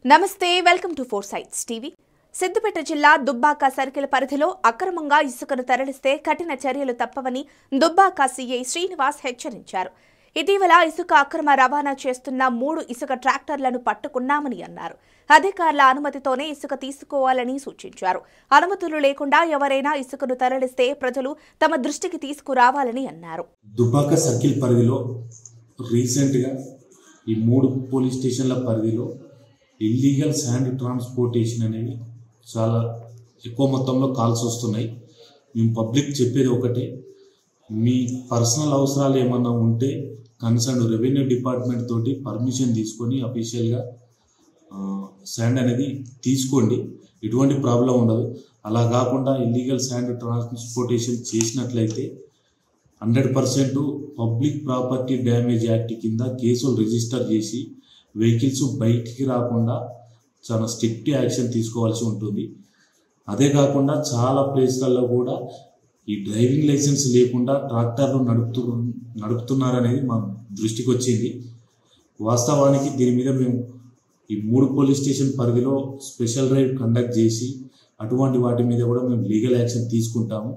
నమస్తే welcome to four sights TV Siddipet జిల్లా Dubbaka circle పరిధిలో అక్రమంగా ఇసుకను తరలిస్తే కఠిన చర్యలు తప్పవని దుబ్బాక సీఐ శ్రీనివాస్ హెచ్చరించారు ఇటీవల ఇసుక అక్రమ రవాణా చేస్తున్న మూడు ఇసుక ట్రాక్టర్లను పట్టుకున్నామని అన్నారు అధికారుల అనుమతితోనే ఇసుక తీసుకోవాలని సూచించారు అనుమతులు లేకుండా ఎవరైనా ఇసుకను తరలిస్తే ప్రజలు తమ దృష్టికి తీసుకురావాలని అన్నారు దుబ్బాక సర్కిల్ పరిధిలో రీసెంట్గా ఈ మూడు పోలీస్ స్టేషన్ల పరిధిలో ఇల్లీగల్ శాండ్ ట్రాన్స్పోర్టేషన్ అనేవి చాలా ఎక్కువ మొత్తంలో కాల్స్ వస్తున్నాయి మేము పబ్లిక్ చెప్పేది ఒకటే మీ పర్సనల్ అవసరాలు ఏమన్నా ఉంటే కన్సర్న్ రెవెన్యూ డిపార్ట్మెంట్ తోటి పర్మిషన్ తీసుకొని అఫీషియల్గా శాండ్ అనేది తీసుకోండి ఎటువంటి ప్రాబ్లం ఉండదు అలా కాకుండా ఇల్లీగల్ శాండ్ ట్రాన్స్పోర్టేషన్ చేసినట్లయితే hundred percent public property damage act కింద కేసులు రిజిస్టర్ చేసి వెహికల్స్ బయటికి రాకుండా చాలా స్ట్రిక్ట్ యాక్షన్ తీసుకోవాల్సి ఉంటుంది అదే కాకుండా చాలా ప్లేస్లలో కూడా ఈ డ్రైవింగ్ లైసెన్స్ లేకుండా ట్రాక్టర్లు నడుపుతూ నడుపుతున్నారనేది మా దృష్టికి వచ్చింది వాస్తవానికి దీని మీద మేము ఈ మూడు పోలీస్ స్టేషన్ పరిధిలో స్పెషల్ డ్రైవ్ కండక్ట్ చేసి అటువంటి వాటి మీద కూడా మేము లీగల్ యాక్షన్ తీసుకుంటాము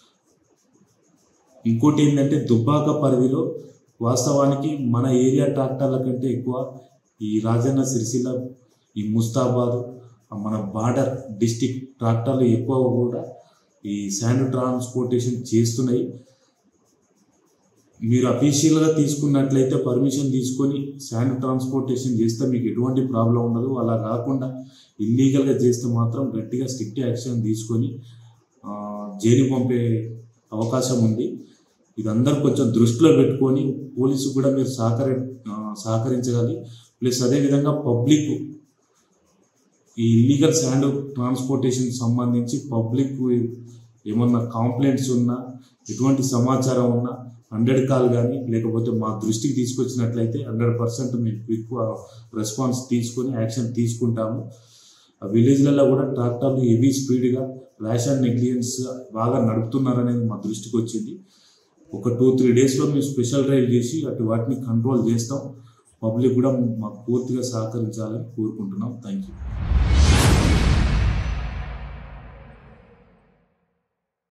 ఇంకోటి ఏంటంటే దుబ్బాక పరిధిలో వాస్తవానికి మన ఏరియా ట్రాక్టర్ల కంటే ఎక్కువ ఈ రాజన్న సిరిసిల్ల ఈ ముస్తాబాద్ మన బార్డర్ డిస్టిక్ ట్రాక్టర్లు ఎక్కువ కూడా ఈ శాండ్ ట్రాన్స్పోర్టేషన్ చేస్తున్నాయి మీరు అఫీషియల్గా తీసుకున్నట్లయితే పర్మిషన్ తీసుకొని శాండ్ ట్రాన్స్పోర్టేషన్ చేస్తే మీకు ఎటువంటి ప్రాబ్లం ఉండదు అలా కాకుండా ఇల్లీగల్గా చేస్తే మాత్రం గట్టిగా స్ట్రిక్ట్ యాక్షన్ తీసుకొని ఆ, జైలు పంపే అవకాశం ఉంది ఇదందరూ కొంచెం దృష్టిలో పెట్టుకొని పోలీసు కూడా మీరు సహకరి ఆ, సహకరించగలి ప్లస్ అదేవిధంగా పబ్లిక్ ఈ ఇల్లీగల్ శాండ్ ట్రాన్స్పోర్టేషన్ సంబంధించి పబ్లిక్ ఏమన్నా కాంప్లైంట్స్ ఉన్నా ఎటువంటి సమాచారం ఉన్నా హండ్రెడ్ కాల్ కానీ లేకపోతే మా దృష్టికి తీసుకొచ్చినట్లయితే హండ్రెడ్ పర్సెంట్ మేము క్విక్ రెస్పాన్స్ తీసుకొని యాక్షన్ తీసుకుంటాము ఆ విలేజ్లలో కూడా ట్రాక్టర్లు హెవీ స్పీడ్గా ర్యాష్ అండ్ నెగ్లిజెన్స్ బాగా నడుపుతున్నారనేది మా దృష్టికి వచ్చింది ఒక టూ త్రీ డేస్లో మేము స్పెషల్ డ్రైవ్ చేసి అటు వాటిని కంట్రోల్ చేస్తాం పబ్లిక్ కూడా మాకు పూర్తిగా సహకరించాలని కోరుకుంటున్నాం థ్యాంక్ యూ